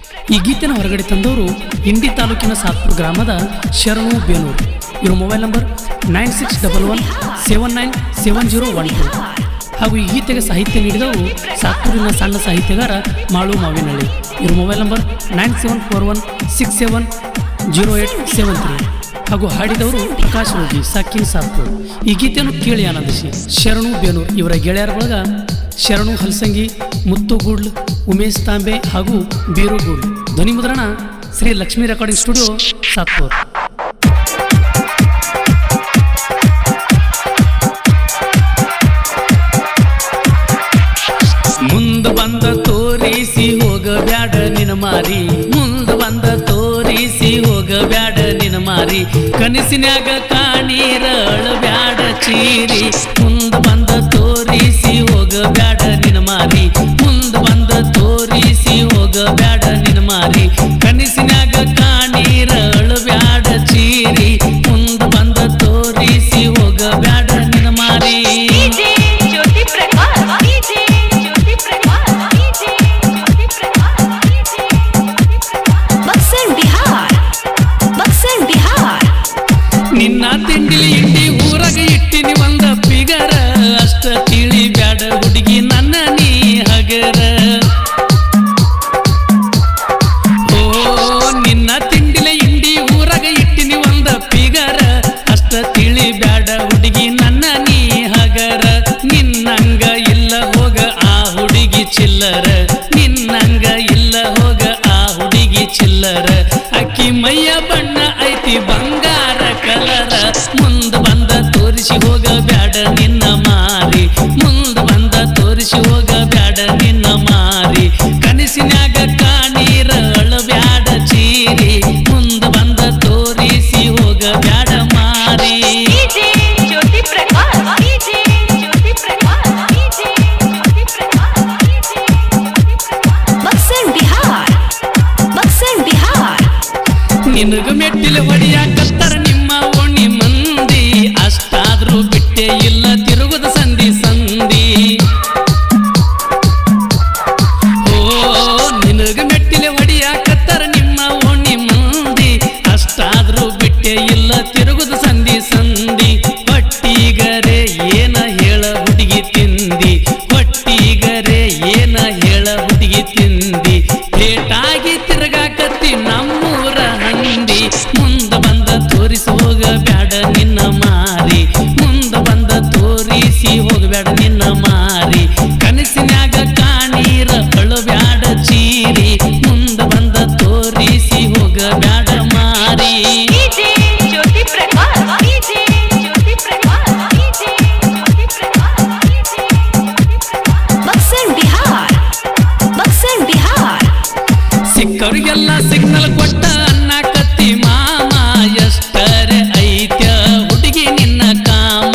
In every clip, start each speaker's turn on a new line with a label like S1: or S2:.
S1: ಈ ಗೀತೆನ ಹೊರಗಡೆ ತಂದವರು ಇಂಡಿ ತಾಲೂಕಿನ ಸಾತ್ಪುರ ಗ್ರಾಮದ ಶರಣು ಬೇನೂರು ಇವ್ರ mobile number nine six double one seven nine seven zero one two ಹಾಗೂ ಈ ಗೀತೆಗೆ ಸಾಹಿತ್ಯ ನೀಡಿದವರು ಸಾತ್ಪುರಿನ ಸಣ್ಣ ಸಾಹಿತ್ಯಗಾರ ಮಾಳು ಮಾವಿನಹಳ್ಳಿ ಇವ್ರ mobile number nine seven four one six seven zero eight seven three ಹಾಗೂ ಹಾಡಿದವರು ಪ್ರಕಾಶ್ ರೋಗಿ ಸಾಕಿನ್ ಸಾತ್ಪುರ್ ಈ ಗೀತೆಯನ್ನು ಕೇಳಿ ಆನಂದಿಸಿ ಶರಣು ಬೇನೂರ್ ಇವರ ಗೆಳೆಯರ ಬಳಗ ಶರಣು ಹಲಸಂಗಿ ಮುತ್ತು ಗೂಡ್ಲ್ ಉಮೇಶ್ ತಾಂಬೆ ಹಾಗೂ ಬೀರು ಗೂಡ್ಲ್ ಧ್ವನಿ ಮುದ್ರಣ ಶ್ರೀ ಲಕ್ಷ್ಮೀ ರೆಕಾರ್ಡಿಂಗ್ ಸ್ಟುಡಿಯೋ ಸಾತ್ಪುರ್ ಮುಂದ ಬಂದ ತೋರಿಸಿ ಹೋಗಬ್ಯಾಡ ನಿನ ಮಾರಿ ಮುಂದ ಬಂದ ತೋರಿಸಿ ಹೋಗಬ್ಯಾಡ ನಿನ ಮಾರಿ ಕನಸಿನ್ಯಾಗ ಕಾಣೀರ ಅಳಬ್ಯಾಡ ಚೀರಿ ಮುಂದ ಬಂದ ತೋರಿಸಿ ಹೋಗಬ್ಯಾಡ ನಿನ ಮಾರಿ ಮುಂದ ಬಂದ ತೋರಿಸಿ ಹೋಗಬ್ಯಾಡ ನಿನ ಮಾರಿ ಕನಸಿನ್ಯಾಗ ಕಾಣೀರ ಅಳಬ್ಯಾಡ ಚೀರಿ ಮುಂದ ಬಂದ ತೋರಿಸಿ ಹೋಗಬ್ಯಾಡ ನಿನ ಮಾರಿ
S2: DJ Jyoti Prakash DJ Jyoti Prakash DJ Jyoti Prakash DJ Jyoti Prakash Buxar Bihar Buxar Bihar
S1: ನಿನ್ನ ತಿಂಡಿಲಿ ಇಂಡಿ ಊರಾಗ ಇಟ್ಟಿನಿ ಒಂದ ಪಿಗರ ಅಷ್ಟ ತಿಳಿ ಬ್ಯಾಡ ಹುಡುಗಿ ನನ್ನ ನೀ ಹಗರ ಓ ನಿನ್ನ ತಿಂಡಿಲ ಇಂಡಿ ಊರಾಗ ಇಟ್ಟಿನಿ ಒಂದ ಪಿಗರ ಅಷ್ಟ ತಿಳಿ ಬ್ಯಾಡ ಹುಡುಗಿ ನನ್ನ ನೀ ಹಗರ ನಿನ್ನಂಗ ಇಲ್ಲ ಹೋಗ ಆ ಹುಡುಗಿ ಚಿಲ್ಲರ ನಿನ್ನಂಗ ಇಲ್ಲ ಹೋಗ ಆ ಹುಡುಗಿ ಚಿಲ್ಲರ ಅಕ್ಕಿ ಮೈಯ ಬಣ್ಣ ಐತಿ ಬಂಗಾರ ಕಲರ ಮುಂದ ಬಂದ ತೋರಿಸಿ ಹೋಗ ಬ್ಯಾಡ ನಿನ್ನ ಮಾರಿ ಮುಂದ ಬಂದ ತೋರಿಸಿ ಹೋಗ ಬ್ಯಾಡ ನಿನ್ನ ಮಾರಿ ಕನಸಿನ್ಯಾಗ ಕಾಣೀರ ಅಳಬ್ಯಾಡ ಚೀರಿ ಮುಂದ ಬಂದ ತೋರಿಸಿ ಹೋಗ ಬ್ಯಾಡ ಮಾರಿ
S2: DJ Jyoti Prakash DJ Jyoti Prakash DJ Jyoti Prakash DJ Jyoti Prakash Buxar Bihar Buxar Bihar
S1: ನಿನಗ ಮೆಟ್ಟಿಲು ಹೊಡಿಯಾಕತ್ತಾರ ನಿಮ್ಮ ಓಣಿ ಮಂದಿ ಅಷ್ಟಾದ್ರೂ ಬಿಟ್ಟೆ ಇಲ್ಲ ತಿರುಗುದ ಸಂಧಿ ಸಂಧಿ ಓ ನಿನಗ ಮೆಟ್ಟಿಲೆ ಹೊಡಿಯಾಕತ್ತಾರ ನಿಮ್ಮ ಓಣಿ ಮಂದಿ ಅಷ್ಟಾದ್ರೂ ಬಿಟ್ಟೆ ಇಲ್ಲ ತಿರುಗುದ ಸಂಧಿ ಸಂಧಿ ಹೊಟ್ಟಿಗರೆ ಏನ ಹೇಳ ಹುಡುಗಿ ತಿಂದಿ ಹೊಟ್ಟಿಗರೆ ಏನ ಹೇಳ ಹುಡುಗಿ ತಿಂದಿ ಭೇಟಾಗಿ ತಿರುಗಾಕತ್ತಿ ನಮ್ಮೂರ ಹಂದಿ ಮುಂದ ಬಂದ ತೋರಿಸಿ ಹೋಗ ಬ್ಯಾಡ ನಿನ್ನ ಮಾರಿ ಮುಂದ ಬಂದ ತೋರಿಸಿ ಹೋಗಬ್ಯಾಡ ನಿನ್ನ ಮಾರಿ ಕನಸಿನ್ಯಾಗ ಕಾಣೀರ ಅಳಬ್ಯಾಡ ಚೀರಿ ಮುಂದ ಬಂದ ತೋರಿಸಿ ಹೋಗ ಬ್ಯಾಡ ಮಾರಿ
S2: DJ Jyoti Prakash DJ Jyoti Prakash DJ Jyoti Prakash DJ Jyoti Prakash Buxar Bihar Buxar Bihar
S1: ಸಿಕ್ಕವ್ರಿಗೆಲ್ಲ ಸಿಗ್ನಲ್ ಕೊಟ್ಟ ಅನ್ನ ಕತ್ತಿ ಮಾಮ ಎಷ್ಟರೆ ಐತ್ಯ ಹುಡುಗಿ ನಿನ್ನ ಕಾಮ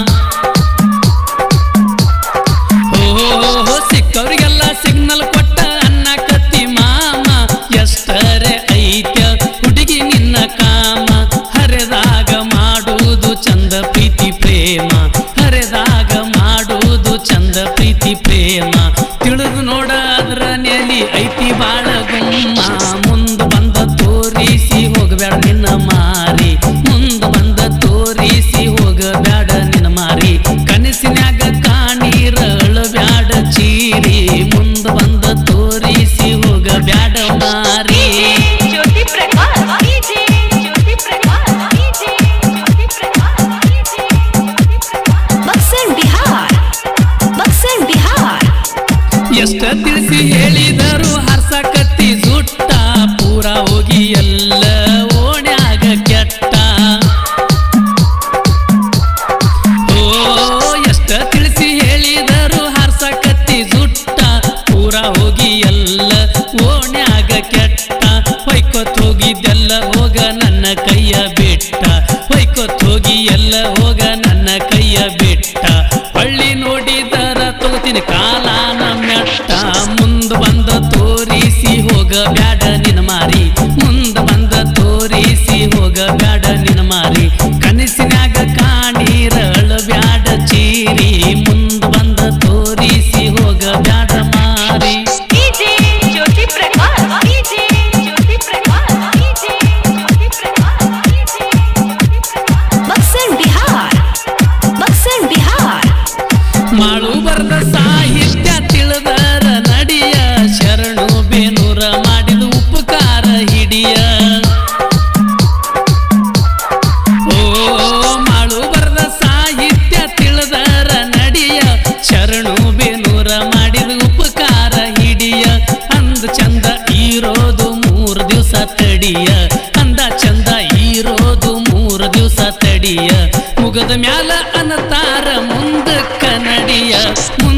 S1: ಓ ಸಿಕ್ಕವ್ರಿಗೆಲ್ಲ ಸಿಗ್ನಲ್ ಕೊಟ್ಟ ಅನ್ನ ಕತ್ತಿ ಮಾಮ ಎಷ್ಟರೆ ಐತ್ಯ ಹುಡುಗಿ ನಿನ್ನ ಕಾಮ ಹರೆದಾಗ ಮಾಡುವುದು ಚಂದ ಪ್ರೀತಿ ಪ್ರೇಮ ಹರೆದಾಗ ಮಾಡುವುದು ಚಂದ ಪ್ರೀತಿ ಪ್ರೇಮ ತಿಳಿದು ನೋಡ ಅದ್ರ ನೆಲಿ ಐತಿ ಬಾಳ ಗುಮ್ಮ ಮುಂದ ಬಂದ ತೋರಿಸಿ ಹೋಗಬೇಡ ನಿನ್ನ ಮಾರಿ ಮುಂದ ಬಂದ ತೋರಿಸಿ ಹೋಗಬೇಡ ನಿನ್ನ ಮಾರಿ ಕನಸಿನ್ಯಾಗ ಕಾಣೀರ ಅಳಬ್ಯಾಡ ಚೀರಿ ಮುಂದ ಬಂದ ತೋರಿಸಿ ಹೋಗಬ್ಯಾಡ ಮಾರಿ
S2: Jyoti Prakash DJ Jyoti Prakash DJ Jyoti Prakash DJ Jyoti Prakash Buxar Bihar Buxar Bihar
S1: ಎಷ್ಟ ತಿಳಿಸಿ ಹೇಳಿದರು ಹರ್ಸಕತ್ತಿ ಜುಟ್ಟ ಪೂರ ಹೋಗಿ ಎಲ್ಲ ಓಣ್ಯಾಗ ಕೆಟ್ಟ ಓ ಎಷ್ಟ ತಿಳಿಸಿ ಹೇಳಿದರು ಹರ್ಸಕತ್ತಿ ಜುಟ್ಟ ಪೂರ ಹೋಗಿ ಎಲ್ಲ ಓಣ್ಯಾಗ ಕೆಟ್ಟ ಹೊಯ್ಕೊತ್ ಹೋಗಿದ್ದೆಲ್ಲ ಹೋಗ ನನ್ನ ಕೈಯ ಬಿಟ್ಟ ಹೊಯ್ಕೊತ್ ಹೋಗಿ ಎಲ್ಲ ಹೋಗ ನನ್ನ ಕೈಯ ಬಿಟ್ಟ ಹಳ್ಳಿ ನೋಡಿದರ ತಗೋತೀನಿ ಕಾಲಾನ ಮೆಟ್ಟ ಮುಂದ ಬಂದ ತೋರಿಸಿ ಹೋಗ ಬ್ಯಾಡ ನಿನ ಮಾರಿ ಮುಂದ ಬಂದ ತೋರಿಸಿ ಹೋಗ ಬ್ಯಾಡ ನಿನ ಮಾರಿ ಕನಸಿನ್ಯಾಗ ಕಾಣೀರ ಅಳಬ್ಯಾಡ ಚೀರಿ ಮುಂದ ಬಂದ ತೋರಿಸಿ ಹೋಗ ಬ್ಯಾಡ ಮಾರಿ
S2: डीजे ज्योति प्रकाश डीजे
S1: ಮ್ಯಾಲ ಅನತಾರ ಮುಂದಕ್ಕ ನಡಿಯ